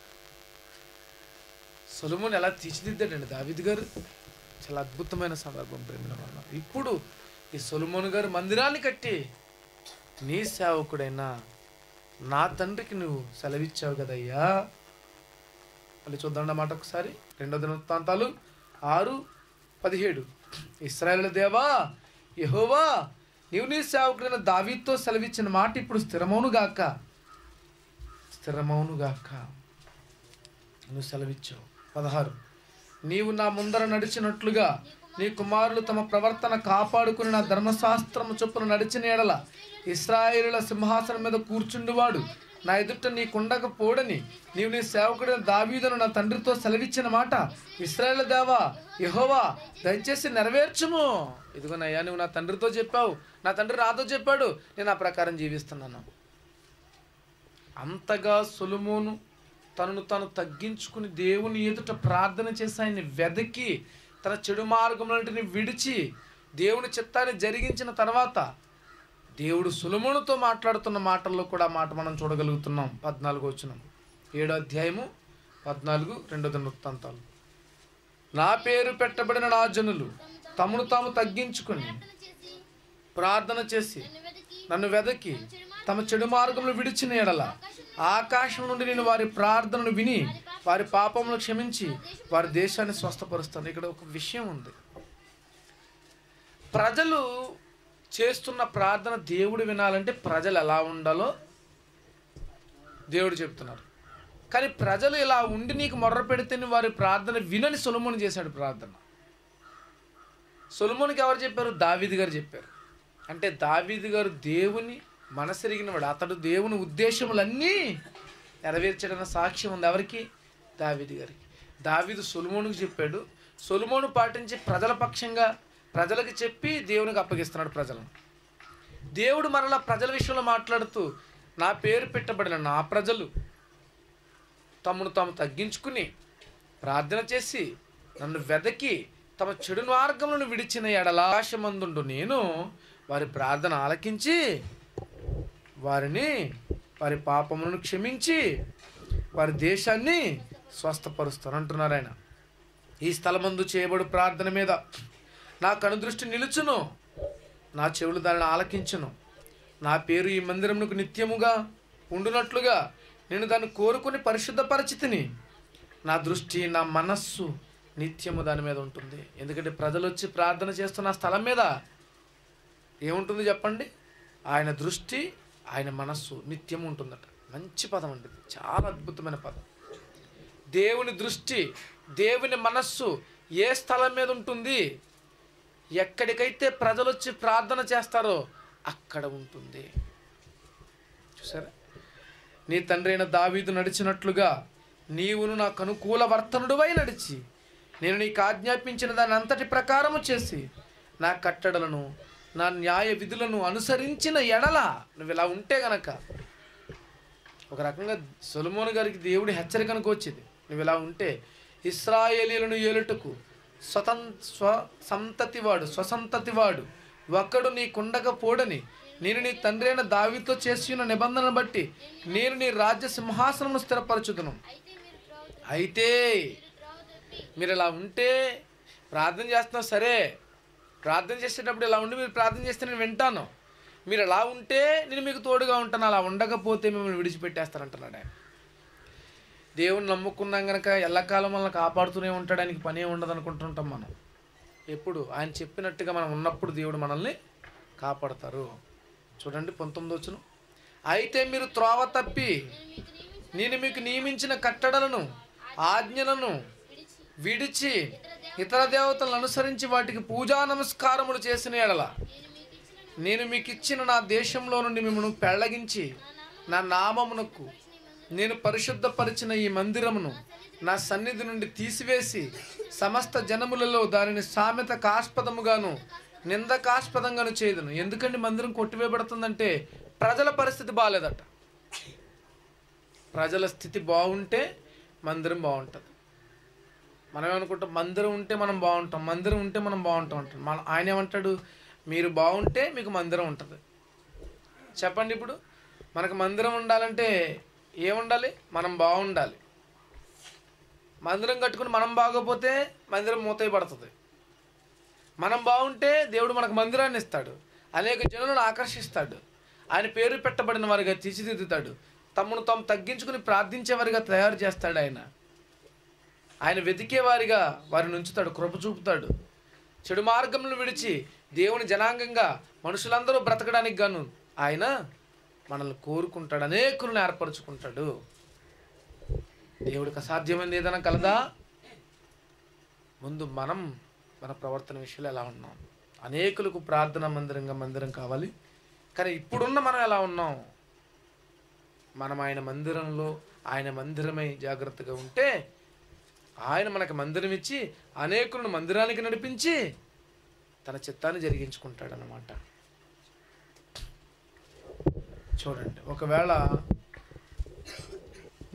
సొలమోని ఎలా తీర్చిదిద్దాడండి దావిద్ గారు చాలా అద్భుతమైన సందర్భం ప్రేమిన వల్ల ఇప్పుడు ఈ సొలమోన్ గారు మందిరాన్ని కట్టి నీ సేవకుడైన నా తండ్రికి నువ్వు సెలవిచ్చావు కదయ్యా మళ్ళీ చూద్దాం అన్నమాట ఒకసారి రెండో దినవృత్తాంతాలు ఆరు పదిహేడు ఇస్రాయేల్ దేవా యహోవా నీవు నీ సేవకుడైన దావీతో సెలవిచ్చిన మాట ఇప్పుడు స్థిరమౌను గాక స్థిరమౌను గాక నువ్వు సెలవిచ్చావు పదహారు నీవు నా ముందర నడిచినట్లుగా నీ కుమారులు తమ ప్రవర్తన కాపాడుకుని నా ధర్మశాస్త్రము చొప్పున నడిచిన ఎడల ఇస్రాయేలుల సింహాసనం మీద కూర్చుండువాడు నా ఎదుట నీకుండకపోడని నీవు నీ సేవకుడైన దావీదును నా తండ్రితో సెలవిచ్చిన మాట ఇస్రాయేల్ దేవా యహోవా దయచేసి నెరవేర్చుము ఇదిగోనయ్యా నువ్వు నా తండ్రితో చెప్పావు నా తండ్రి నాతో చెప్పాడు నేను ఆ ప్రకారం జీవిస్తున్నాను అంతగా సొలుమోను తనను తాను తగ్గించుకుని దేవుని ఎదుట ప్రార్థన చేసి ఆయన్ని వెదకి తన చెడు మార్గములన్నిటిని విడిచి దేవుని చిత్తాన్ని జరిగించిన తర్వాత దేవుడు సులమునుతో మాట్లాడుతున్న మాటల్లో కూడా ఆ మాట మనం చూడగలుగుతున్నాం పద్నాలుగు వచ్చిన ఏడో అధ్యాయము పద్నాలుగు రెండో వృత్తాంతాలు నా పేరు పెట్టబడిన నా జనులు తమను తాము తగ్గించుకుని ప్రార్థన చేసి ప్రార్థన చేసి నన్ను వెదకి నన్ను వెదకి తమ చెడు మార్గములు విడిచిన ఎడల ఆకాశం నుండి నేను వారి ప్రార్థనను విని వారి పాపములు క్షమించి వారి దేశాన్ని స్వస్థపరుస్తాను ఇక్కడ ఒక విషయం ఉంది ప్రజలు చేస్తున్న ప్రార్థన దేవుడు వినాలంటే ప్రజలు ఎలా ఉండాలో దేవుడు చెప్తున్నారు కానీ ప్రజలు ఇలా ఉండి నీకు మొర్ర పెడితేనే వారి ప్రార్థన వినని సొలముని చేశాడు ప్రార్థన సొలమునికి ఎవరు చెప్పారు దావీదు గారు చెప్పారు అంటే దావీదు గారు దేవుని మనసెరిగిన వాడు అతడు దేవుని ఉద్దేశములన్నీ నెరవేర్చడన్న సాక్ష్యం ఉంది ఎవరికి దావీదు గారికి దావీదు సొలుమోనుకు చెప్పాడు సొలుమోను పాటించి ప్రజల పక్షంగా ప్రజలకు చెప్పి దేవునికి అప్పగిస్తున్నాడు ప్రజలను దేవుడు మరలా ప్రజల విషయంలో మాట్లాడుతూ నా పేరు పెట్టబడిన నా ప్రజలు తమను తాము తగ్గించుకుని ప్రార్థన చేసి నన్ను వెదకి తమ చెడు మార్గములను విడిచిన ఎడల ఆకాశమందుండు నేను వారి ప్రార్థన ఆలకించి వారిని వారి పాపములను క్షమించి వారి దేశాన్ని స్వస్థపరుస్తాను అంటున్నారు ఆయన ఈ స్థలమందు చేయబడు ప్రార్థన మీద నా కనుదృష్టి నిలుచును నా చెవులు దానిని ఆలకించును నా పేరు ఈ మందిరమునకు నిత్యముగా ఉండునట్లుగా నేను దాన్ని కోరుకుని పరిశుద్ధపరిచితిని నా దృష్టి నా మనస్సు నిత్యము దాని మీద ఉంటుంది ఎందుకంటే ప్రజలు వచ్చి ప్రార్థన చేస్తున్న ఆ స్థలం మీద ఏముంటుంది చెప్పండి ఆయన దృష్టి ఆయన మనస్సు నిత్యం ఉంటుందట మంచి పదం అండి ఇది. చాలా అద్భుతమైన పదం దేవుని దృష్టి దేవుని మనస్సు ఏ స్థలం మీద ఉంటుంది ఎక్కడికైతే ప్రజలు వచ్చి ప్రార్థన చేస్తారో అక్కడ ఉంటుంది చూసారా నీ తండ్రి అయిన దావీదు నడిచినట్లుగా నీవును నాకు అనుకూల వర్తనుడువై నడిచి నేను నీకు ఆజ్ఞాపించిన దాని అంతటి ప్రకారము చేసి నా కట్టడలను నా న్యాయ విధులను అనుసరించిన ఎడల నువ్వు ఇలా ఉంటే గనక ఒక రకంగా సొలమోను గారికి దేవుడి హెచ్చరికనుకు వచ్చేది నువ్వు ఇలా ఉంటే ఇస్రాయేలీలను ఏలుటకు స్వతం స్వ సంతతివాడు స్వసంతతివాడు ఒక్కడు నీకుండకపోడని నేను నీ తండ్రి అయిన దావితో చేసి ఉన్న నిబంధనను బట్టి నేను నీ రాజ్య సింహాసనమును స్థిరపరచుదును అయితే అయితే మీరు త్రోవ తప్పి మీరు ఇలా ఉంటే ప్రార్థన చేస్తున్నాం సరే ప్రార్థన చేసేటప్పుడు ఇలా ఉండి మీరు ప్రార్థన చేస్తే నేను వింటాను మీరు ఎలా ఉంటే నేను మీకు తోడుగా ఉంటాను అలా ఉండకపోతే మిమ్మల్ని విడిచిపెట్టేస్తానంటున్నాడు ఆయన దేవుని నమ్ముకున్నాం గనక ఎల్లకాలం మనల్ని కాపాడుతూనే ఉంటాడానికి పనే ఉండదు అనుకుంటుంటాం మనం ఎప్పుడు ఆయన చెప్పినట్టుగా మనం ఉన్నప్పుడు దేవుడు మనల్ని కాపాడతారు చూడండి పంతొమ్మిది వచ్చును అయితే మీరు త్రోవ తప్పి నేను మీకు నియమించిన నేను మీకు నియమించిన కట్టడలను ఆజ్ఞలను విడిచి విడిచి ఇతర దేవ ఇతర దేవతలను అనుసరించి వాటికి పూజా నమస్కారములు చేసిన ఎడల నేను మీకు ఇచ్చిన నేను మీకు ఇచ్చిన నా దేశంలో నుండి మిమ్మల్ని పెళ్ళగించి నా నామమునకు నేను పరిశుద్ధపరిచిన ఈ మందిరమును నా సన్నిధి నుండి తీసివేసి సమస్త జనములలో దానిని సామెత కాస్పదముగాను నిందకాస్పదంగాను చేయదును ఎందుకంటే మందిరం కొట్టివేయబడుతుందంటే ప్రజల పరిస్థితి బాగాలేదట ప్రజల స్థితి బాగుంటే మందిరం బాగుంటుంది మనం ఏమనుకుంటాం మందిరం ఉంటే మనం బాగుంటాం మందిరం ఉంటే మనం బాగుంటాం అంటాం మన ఆయన ఏమంటాడు మీరు బాగుంటే మీకు మందిరం ఉంటుంది చెప్పండి ఇప్పుడు మనకు మందిరం ఉండాలంటే ఏముండాలి మనం బాగుండాలి మందిరం కట్టుకుని మనం బాగోపోతే మందిరం మూతయి పడుతుంది మనం బాగుంటే దేవుడు మనకు మందిరాన్ని ఇస్తాడు అనేక జనులను ఆకర్షిస్తాడు ఆయన పేరు పెట్టబడిన వారిగా తీర్చిదిద్దుతాడు తమను తాము తగ్గించుకుని ప్రార్థించేవారిగా తయారు చేస్తాడు ఆయన ఆయన వెతికేవారిగా వారిని ఉంచుతాడు కృప చూపుతాడు చెడు మార్గములను విడిచి దేవుని జనాంగంగా మనుషులందరూ బ్రతకడానికి గాను ఆయన మనల్ని కోరుకుంటాడు అనేకులను ఏర్పరచుకుంటాడు దేవుడికి అసాధ్యమైనది ఏదైనా కలదా ముందు మనం మన ప్రవర్తన విషయంలో ఎలా ఉన్నాం అనేకులకు ప్రార్థన మందిరంగా మందిరం కావాలి కానీ ఇప్పుడున్న మనం ఎలా ఉన్నాం మనం ఆయన మందిరంలో ఆయన మందిరమై జాగ్రత్తగా ఉంటే ఆయన మనకు మందిరం ఇచ్చి అనేకులను మందిరానికి నడిపించి తన చిత్తాన్ని జరిగించుకుంటాడనమాట చూడండి ఒకవేళ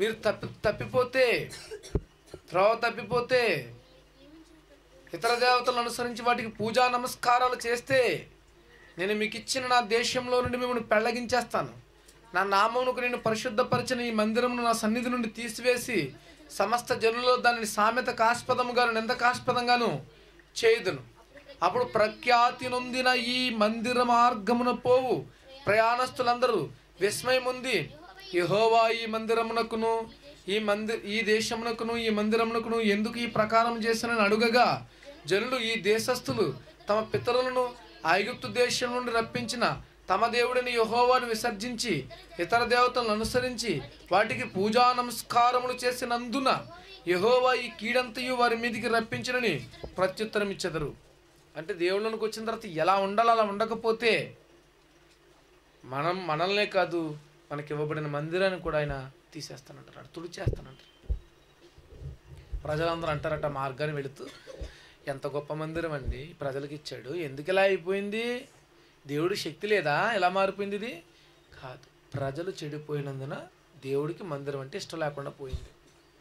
మీరు తప్పి తప్పిపోతే త్రోవ తప్పిపోతే ఇతర దేవతలను అనుసరించి వాటికి పూజా నమస్కారాలు చేస్తే నేను మీకు ఇచ్చిన నా దేశంలో నుండి మిమ్మల్ని పెళ్ళగించేస్తాను నా నామమునకు నేను పరిశుద్ధపరిచిన ఈ మందిరమును నా సన్నిధి నుండి తీసివేసి సమస్త జనుల్లో దానిని సామెతకు ఆస్పదముగాను నిందకాస్పదంగాను చేయుదును అప్పుడు ప్రఖ్యాతి నొందిన ఈ మందిర మార్గమున పోవు ప్రయాణస్తులందరూ విస్మయముంది యెహోవా ఈ మందిరమునకును ఈ మంది ఈ దేశమునకును ఈ మందిరమునకును ఎందుకు ఈ ప్రకారం చేసినని అడుగగా జనులు ఈ దేశస్థులు తమ పితరులను ఐగుప్తు దేశం నుండి రప్పించిన తమ దేవుడిని యెహోవాను విసర్జించి ఇతర దేవతలను అనుసరించి వాటికి పూజా నమస్కారములు చేసినందున యెహోవా ఈ కీడంతయు వారి మీదికి రప్పించినని ప్రత్యుత్తరం ఇచ్చెదరు అంటే దేవుళ్ళనికి వచ్చిన తర్వాత ఎలా ఉండాలి అలా ఉండకపోతే మనం మనల్నే కాదు మనకి ఇవ్వబడిన మందిరాన్ని కూడా ఆయన తీసేస్తానంటారు తుడిచేస్తానంటారు ప్రజలందరూ అంటారట మార్గాన్ని వెళుతూ ఎంత గొప్ప మందిరం అండి ప్రజలకు ఇచ్చాడు ఎందుకు ఇలా అయిపోయింది దేవుడి శక్తి లేదా ఎలా మారిపోయింది ఇది కాదు ప్రజలు చెడిపోయినందున దేవుడికి మందిరం అంటే ఇష్టం లేకుండా పోయింది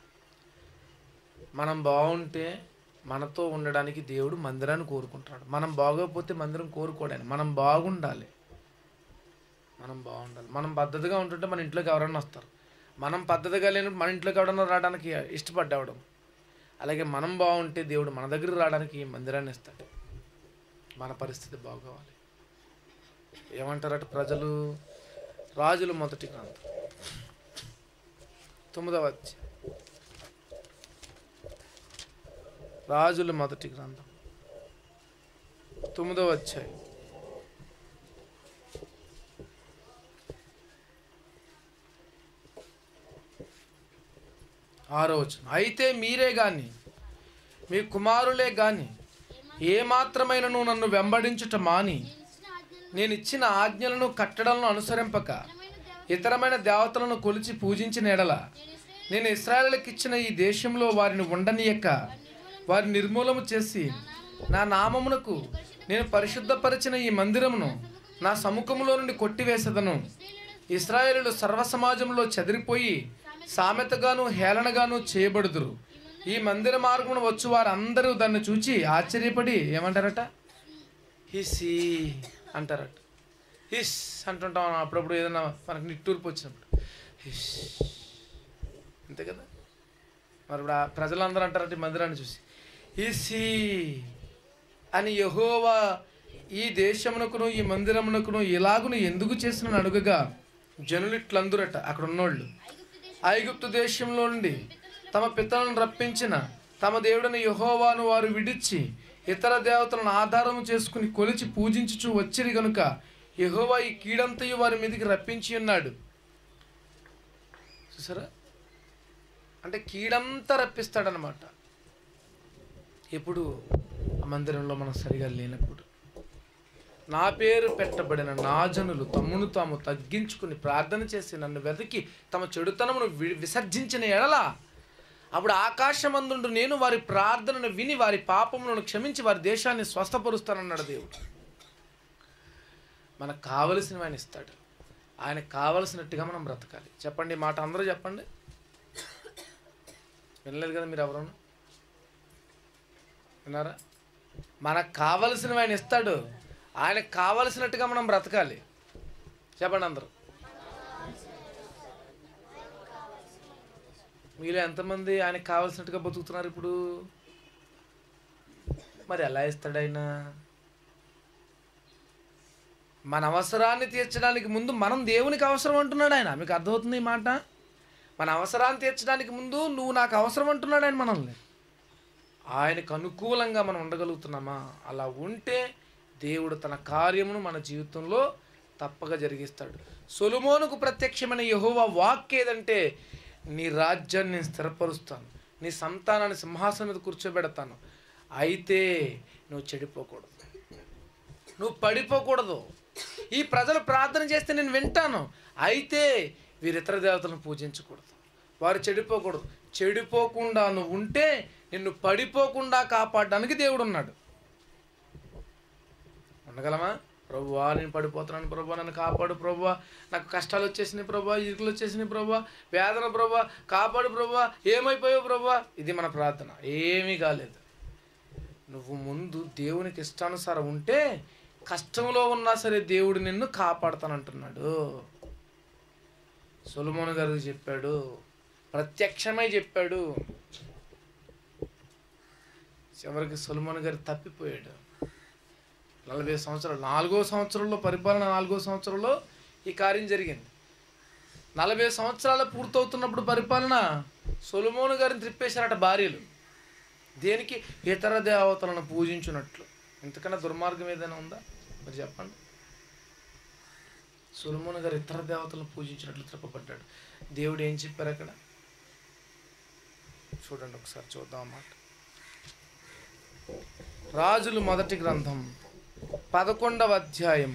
మనం బాగుంటే మనతో ఉండడానికి దేవుడు మందిరాన్ని కోరుకుంటున్నాడు మనం బాగోకపోతే మందిరం కోరుకోవడానికి మనం బాగుండాలి మనం బాగుండాలి మనం పద్ధతిగా ఉంటుంటే మన ఇంట్లోకి ఎవరైనా వస్తారు మనం పద్ధతిగా లేనప్పుడు మన ఇంట్లోకి ఎవరైనా రావడానికి ఇష్టపడ్డవడం అలాగే మనం బాగుంటే దేవుడు మన దగ్గర రావడానికి ఈ మందిరాన్ని ఇస్తాడు మన పరిస్థితి బాగోవాలి ఏమంటారట ప్రజలు రాజులు మొదటి గ్రంథం తొమ్మిదవ అధ్యాయం రాజుల మొదటి గ్రంథం తొమ్మిదవ అధ్యాయం ఆరో వచనం అయితే మీరే గాని మీ కుమారులే గాని ఏ మాత్రమైనను నన్ను వెంబడించుట మాని నేను ఇచ్చిన ఆజ్ఞలను నేను ఇచ్చిన ఆజ్ఞలను కట్టడలను అనుసరింపక ఇతరమైన దేవ- ఇతరమైన దేవతలను కొలిచి పూజించిన ఎడల నేను ఇస్రాయలకు ఇచ్చిన ఈ దేశంలో వారిని ఉండనీయక వారి నిర్మూలము చేసి నా నామమునకు నేను పరిశుద్ధపరిచిన ఈ మందిరమును నా సముఖములో నుండి కొట్టివేసదను ఇస్రాయేలులు సర్వసమాజంలో చెదిరిపోయి సామెతగాను హేళనగాను చేయబడుదురు ఈ మందిర మార్గమును వచ్చు వారందరూ దాన్ని చూచి ఆశ్చర్యపడి ఏమంటారట హిసి అంటారట హిస్ అంటుంటాం అప్పుడప్పుడు ఏదైనా మనకు నిట్టూర్పు వచ్చినప్పుడు హిస్ అంతే కదా మరి ఇప్పుడు ఆ ప్రజలందరూ అంటారట ఈ మందిరాన్ని చూసి హిసి అని యహోవా ఈ దేశమునకును ఈ మందిరమునకును ఇలాగును ఎందుకు చేసిన అడుగగా జనులు ఇట్లందురట అక్కడ ఉన్నోళ్ళు ఐగుప్తు దేశంలో నుండి తమ పితలను రప్పించిన తమ దేవుడిని యహోవాను వారు విడిచి ఇతర దేవతలను ఆధారము చేసుకుని కొలిచి పూజించుచు వచ్చిరి గనుక యహోవా ఈ కీడంతయు వారి మీదకి రప్పించి ఉన్నాడు చూసారా అంటే కీడంతా రప్పిస్తాడనమాట ఎప్పుడు ఆ మందిరంలో మనం సరిగా లేనప్పుడు నా పేరు పెట్టబడిన నా జనులు తమ్మును తాము తగ్గించుకుని ప్రార్థన చేసి నన్ను వెతికి తమ చెడుతనమును వి- విసర్జించిన ఎడల అప్పుడు ఆకాశమందుండు నేను వారి ప్రార్థనను విని వారి పాపములను క్షమించి వారి దేశాన్ని స్వస్థపరుస్తానన్నాడు దేవుడు మనకు కావలసినవి ఆయన ఇస్తాడు ఆయనకు కావలసినట్టుగా మనం బ్రతకాలి చెప్పండి ఈ మాట అందరూ చెప్పండి వినలేదు కదా మీరు ఎవరన్నా విన్నారా మనకు కావలసినవి ఆయన ఇస్తాడు ఆయనకు కావలసినట్టుగా మనం బ్రతకాలి చెప్పండి అందరూ మీలో ఎంతమంది ఆయనకు కావలసినట్టుగా బతుకుతున్నారు ఇప్పుడు మరి ఎలా ఇస్తాడు ఆయన మన అవసరాన్ని తీర్చడానికి ముందు మనం దేవునికి అవసరం అంటున్నాడు ఆయన మీకు అర్థమవుతుంది ఈ మాట మన అవసరాన్ని తీర్చడానికి ముందు నువ్వు నాకు అవసరం అంటున్నాడు ఆయన మనల్ని ఆయనకు అనుకూలంగా మనం ఉండగలుగుతున్నామా అలా ఉంటే దేవుడు తన కార్యమును మన జీవితంలో తప్పక జరిగిస్తాడు సొలుమోనుకు ప్రత్యక్షమైన యెహోవా వాక్ ఏదంటే నీ రాజ్యాన్ని నేను స్థిరపరుస్తాను నీ సంతానాన్ని సింహాసనం మీద కూర్చోబెడతాను అయితే నువ్వు చెడిపోకూడదు నువ్వు పడిపోకూడదు ఈ ప్రజలు ప్రార్థన చేస్తే నేను వింటాను అయితే వీరు ఇతర దేవతలను పూజించకూడదు వారు చెడిపోకూడదు చెడిపోకుండా నువ్వు ఉంటే నిన్ను పడిపోకుండా కాపాడడానికి దేవుడు ఉన్నాడు ఉండగలమా ప్రభువా నేను పడిపోతున్నాను ప్రభా నన్ను కాపాడు ప్రభా నాకు కష్టాలు వచ్చేసినాయి ప్రభా ఇరుకులు వచ్చేసినాయి ప్రభా వేదన ప్రభా కాపాడు ప్రభా ఏమైపోయావు ప్రభా ఇది మన ప్రార్థన ఏమీ కాలేదు నువ్వు ముందు దేవునికి ఇష్టానుసారం ఉంటే కష్టంలో ఉన్నా సరే దేవుడు నిన్ను కాపాడుతానంటున్నాడు సొలమోను గారికి చెప్పాడు ప్రత్యక్షమై చెప్పాడు చివరికి సొలమోను గారు తప్పిపోయాడు నలభై సంవత్సరాలు నాలుగో సంవత్సరంలో పరిపాలన నాలుగో సంవత్సరంలో ఈ కార్యం జరిగింది నలభై సంవత్సరాలు పూర్తవుతున్నప్పుడు పరిపాలన సొలమోను గారిని త్రిప్పేశారట భార్యలు దేనికి ఇతర దేవతలను పూజించున్నట్లు ఇంతకన్నా దుర్మార్గం ఏదైనా ఉందా మరి చెప్పండి సొలమోను గారు ఇతర దేవతలను పూజించినట్లు త్రిప్పబడ్డాడు దేవుడు ఏం చెప్పారు అక్కడ చూడండి ఒకసారి చూద్దాం అన్నమాట రాజులు మొదటి గ్రంథం పదకొండవ అధ్యాయము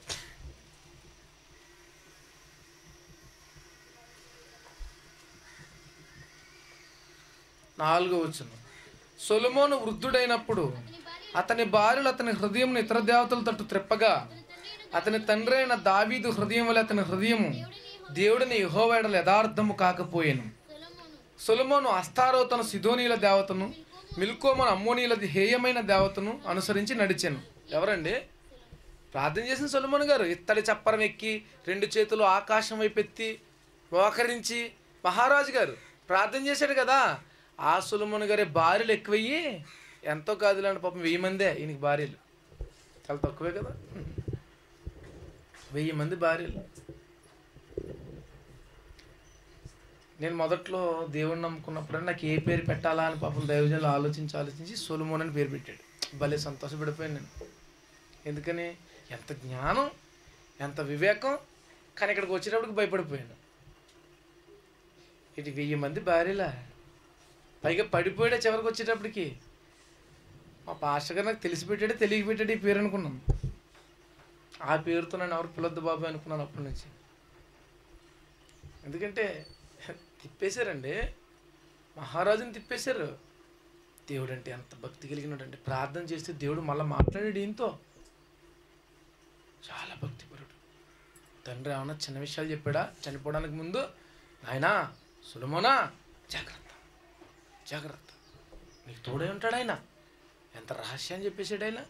నాలుగో వచనం సొలమోను వృద్ధుడైనప్పుడు అతని భార్యలు అతని హృదయం ఇతర దేవతల తట్టు త్రిప్పగా అతని తండ్రి అయిన దావీదు హృదయం వల్ల అతని హృదయము దేవుడిని యహోవేడల యథార్థము కాకపోయాను సొలమోను అస్తారోతను సిదోనీల దేవతను మిల్కోమను అమ్మోనీలది హేయమైన దేవతను అనుసరించి నడిచాను ఎవరండి ప్రార్థన చేసిన సొలమోను గారు ఇత్తడి చప్పరం ఎక్కి రెండు చేతులు ఆకాశం వైపు ఎత్తి మోకరించి మహారాజు గారు ప్రార్థన చేశాడు కదా ఆ సొలమోను గారి భార్యలు ఎక్కువయ్యి ఎంతో కాదులేండి పాపం వెయ్యి మందే ఈయనకి భార్యలు చాలా తక్కువే కదా వెయ్యి మంది భార్యలు నేను మొదట్లో దేవుణ్ణి నమ్ముకున్నప్పుడు నాకు ఏ పేరు పెట్టాలా అని పాపం దైవజనులు ఆలోచించి ఆలోచించి సొలుమోన్ అని పేరు పెట్టాడు భలే సంతోషపడిపోయాను నేను ఎందుకని ఎంత జ్ఞానం ఎంత వివేకం కానీ ఇక్కడికి వచ్చేటప్పటికి భయపడిపోయాను ఇటు వెయ్యి మంది భార్యలా పైగా పడిపోయాడే చివరికి వచ్చేటప్పటికి మా పాస్టర్ గారు నాకు తెలిసి పెట్టాడే తెలియక పెట్టాడు ఈ పేరు అనుకున్నాను ఆ పేరుతో నన్ను ఎవరు పిలొద్దు బాబు అనుకున్నాను అప్పటి నుంచి ఎందుకంటే తిప్పేశారండి మహారాజుని తిప్పేశారు దేవుడు అంటే ఎంత భక్తి కలిగినాడంటే ప్రార్థన చేస్తే దేవుడు మళ్ళీ మాట్లాడాడు ఈయనతో చాలా భక్తిపరుడు తండ్రి ఏమన్నా చిన్న విషయాలు చెప్పాడా చనిపోవడానికి ముందు నాయనా సులమోనా జాగ్రత్త జాగ్రత్త నీకు తోడే ఉంటాడు ఆయన ఎంత రహస్యాన్ని చెప్పేశాడు ఆయన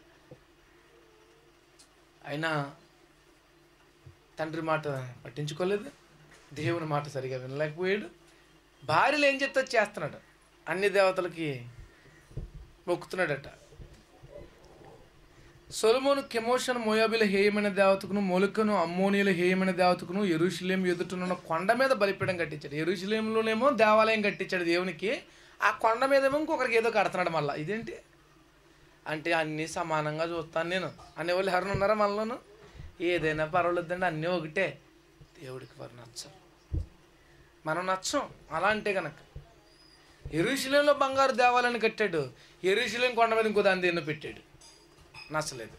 అయినా తండ్రి మాట పట్టించుకోలేదు దేవుని మాట సరిగా వినలేకపోయాడు భార్యలు ఏం చెప్తే అది చేస్తున్నాడు అన్ని దేవతలకి మొక్కుతున్నాడట సొలమోను కెమోషన్ మోయాబిల హేయమైన దేవతకును మొలుకను అమ్మోనియల హేయమైన దేవతకును ఎరుషులేం ఎదుటనున్న కొండ మీద బలిపీఠం కట్టించాడు ఎరుషులేంలోనేమో దేవాలయం కట్టించాడు దేవునికి ఆ కొండ మీదేమో ఇంకొకరికి ఏదో కడుతున్నాడు మళ్ళీ ఇదేంటి అంటే అన్నీ సమానంగా చూస్తాను నేను అనేవాళ్ళు ఎవరైనా ఉన్నారా మనలోను ఏదైనా పర్వాలేదండి అన్నీ ఒకటే దేవుడికి వారు నచ్చం మనం నచ్చం అలా అంటే కనుక ఎరుశలేంలో బంగారు దేవాలయాన్ని కట్టాడు ఎరుశలేం కొండ మీద ఇంకో దాని దేన్నో పెట్టాడు నచ్చలేదు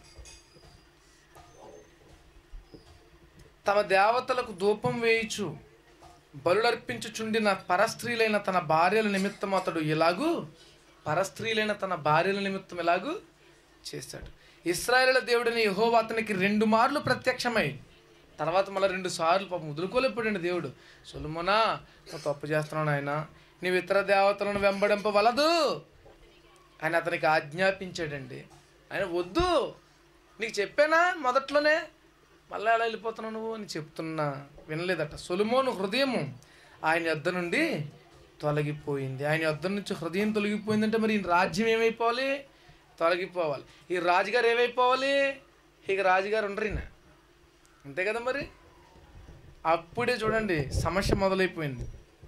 తమ దేవతలకు ధూపం వేయిచు బలులర్పించుచుండిన పరస్త్రీలైన తన భార్యల నిమిత్తం అతడు ఇలాగూ పరస్త్రీలైన తన భార్యల నిమిత్తం ఇలాగూ చేశాడు ఇస్రాయేల్ దేవుడిని యెహోవా అతనికి రెండు మార్లు ప్రత్యక్షమై తర్వాత మళ్ళీ రెండు సార్లు పాపం వదులుకోలేకపోయాడు దేవుడు సొలుమోనా నువ్వు తప్పు చేస్తున్నావు ఆయన నీవు ఇతర దేవతలను వెంబడింపవలదు అని అతనికి ఆజ్ఞాపించాడండి ఆయన వద్దు నీకు చెప్పానా మొదట్లోనే మళ్ళీ ఎలా వెళ్ళిపోతున్నావు నువ్వు అని చెప్తున్నా వినలేదట సొలుమోను హృదయము ఆయన యొద్ద నుండి తొలగిపోయింది ఆయన యొద్ద నుంచి హృదయం తొలగిపోయిందంటే మరి ఈ రాజ్యం ఏమైపోవాలి తొలగిపోవాలి ఈ రాజుగారు ఏమైపోవాలి ఇక రాజుగారు ఉండరు ఈయన అంతే కదా మరి అప్పుడే చూడండి సమస్య మొదలైపోయింది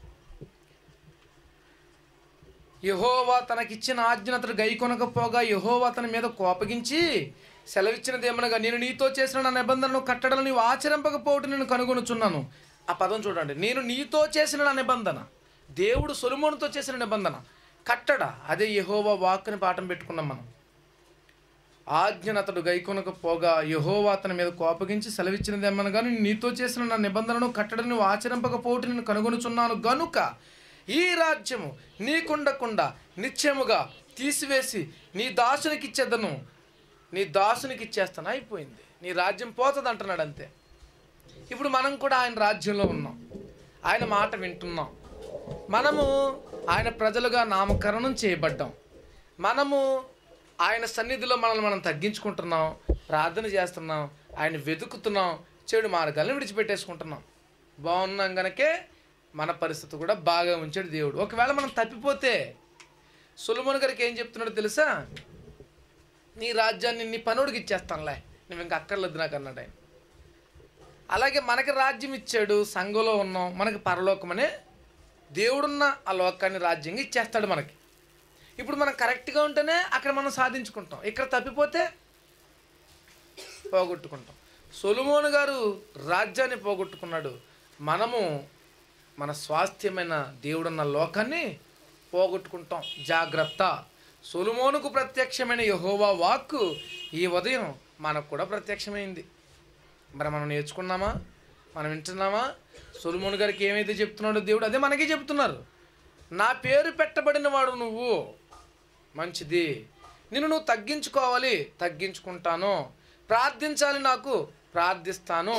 యహోవా తనకిచ్చిన ఆజ్ఞను అతడు గైకొనకపోగా యహోవా అతని మీద కోపగించి సెలవిచ్చినది ఏమనగా నేను నీతో చేసిన నా నిబంధనను కట్టడలు నీవు ఆచరింపకపోవటం నేను కనుగొనుచున్నాను ఆ పదం చూడండి నేను నీతో చేసిన నా నిబంధన దేవుడు సొలుమోనుతో చేసిన నిబంధన కట్టడ అదే యహోవా వాక్కుని పాఠం పెట్టుకున్నాం మనం ఆజ్ఞను అతడు గైకొనకపోగా యహోవా అతని మీద కోపగించి సెలవిచ్చినది ఏమనగా నేను నీతో చేసిన నా నిబంధనను కట్టడని నువ్వు ఆచరింపకపోవటం నేను కనుగొనుచున్నాను గనుక ఈ రాజ్యము నీకుండకుండా నిత్యముగా తీసివేసి నీ దాసునికి ఇచ్చేదను నీ దాసునికి ఇచ్చేస్తాను అయిపోయింది నీ రాజ్యం పోతుంది అంటున్నాడు అంతే ఇప్పుడు మనం కూడా ఆయన రాజ్యంలో ఉన్నాం ఆయన మాట వింటున్నాం మనము ఆయన ప్రజలుగా నామకరణం చేయబడ్డాం మనము ఆయన సన్నిధిలో మనల్ని మనం తగ్గించుకుంటున్నాం ప్రార్థన చేస్తున్నాం ఆయన వెతుకుతున్నాం చెడు మార్గాలను విడిచిపెట్టేసుకుంటున్నాం బాగున్నాం గనకే మన పరిస్థితి కూడా బాగా ఉంచాడు దేవుడు ఒకవేళ మనం తప్పిపోతే సులభన్ గారికి ఏం చెప్తున్నాడో తెలుసా నీ రాజ్యాన్ని నీ పనుడికి ఇచ్చేస్తానులే నువ్వు ఇంకా అక్కర్లేదు నాకు అన్నాడు ఆయన అలాగే మనకి రాజ్యం ఇచ్చాడు సంఘంలో ఉన్నాం మనకి పరలోకం అనే దేవుడున్న ఆ లోకాన్ని రాజ్యంగా ఇచ్చేస్తాడు మనకి ఇప్పుడు మనం కరెక్ట్గా ఉంటేనే అక్కడ మనం సాధించుకుంటాం ఇక్కడ తప్పిపోతే పోగొట్టుకుంటాం సొలుమోను గారు రాజ్యాన్ని పోగొట్టుకున్నాడు మనము మన స్వాస్థ్యమైన దేవుడున్న లోకాన్ని పోగొట్టుకుంటాం జాగ్రత్త సొలుమోనుకు ప్రత్యక్షమైన యహోవా వాక్కు ఈ ఉదయం మనకు కూడా ప్రత్యక్షమైంది మరి మనం నేర్చుకున్నామా మనం వింటున్నామా సొలుమోను గారికి ఏమైతే చెప్తున్నాడో దేవుడు అదే మనకి చెప్తున్నారు నా పేరు పెట్టబడిన వాడు నువ్వు మంచిది నిన్ను నువ్వు తగ్గించుకోవాలి తగ్గించుకుంటాను ప్రార్థించాలి నాకు ప్రార్థిస్తాను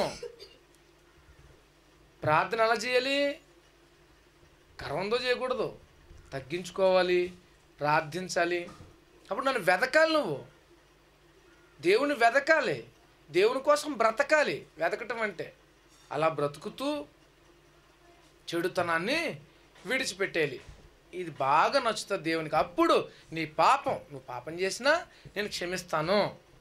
ప్రార్థన ఎలా చేయాలి గర్వంతో చేయకూడదు తగ్గించుకోవాలి ప్రార్థించాలి అప్పుడు నన్ను వెతకాలి నువ్వు దేవుని వెతకాలి దేవుని కోసం బ్రతకాలి వెతకటం అంటే అలా బ్రతుకుతూ చెడుతనాన్ని విడిచిపెట్టేయాలి ఇది బాగా నచ్చుతుంది దేవునికి అప్పుడు నీ పాపం నువ్వు పాపం చేసినా నేను క్షమిస్తాను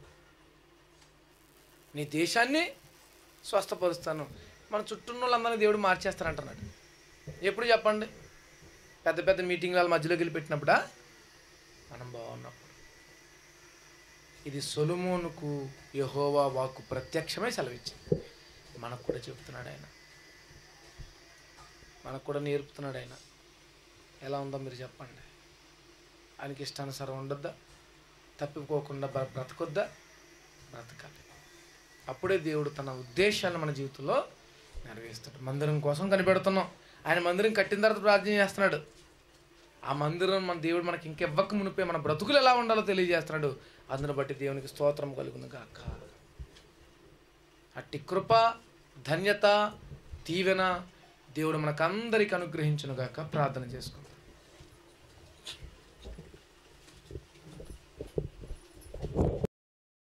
నీ దేశాన్ని స్వస్థపరుస్తాను మన చుట్టూ ఉన్న వాళ్ళందరినీ దేవుడు మార్చేస్తానంటున్నాడు ఎప్పుడు చెప్పండి పెద్ద పెద్ద మీటింగ్ల వాళ్ళ మధ్యలోకి వెళ్ళి పెట్టినప్పుడా మనం బాగున్నప్పుడు ఇది సొలుమోనుకు యహోవా వాక్కు ప్రత్యక్షమై సెలవిచ్చింది మనకు కూడా చెప్తున్నాడు ఆయన మనకు కూడా నేర్పుతున్నాడు ఆయన ఎలా ఉందో మీరు చెప్పండి ఆయనకి ఇష్టానుసారం ఉండొద్దా తప్పిపోకుండా బ్ర- బ్రతకొద్దా బ్రతకాలి అప్పుడే దేవుడు తన ఉద్దేశాలను మన జీవితంలో నెరవేరుస్తాడు మందిరం కోసం కనిపెడుతున్నాం ఆయన మందిరం కట్టిన తర్వాత ప్రార్థన చేస్తున్నాడు ఆ మందిరం మన దేవుడు మనకి ఇంకెవ్వక మునిపే మన బ్రతుకులు ఎలా ఉండాలో తెలియజేస్తున్నాడు అందును బట్టి దేవునికి స్తోత్రం కలుగును గాక అట్టి కృప ధన్యత దీవెన దేవుడు మనకందరికి అనుగ్రహించును గాక ప్రార్థన చేసుకుందాం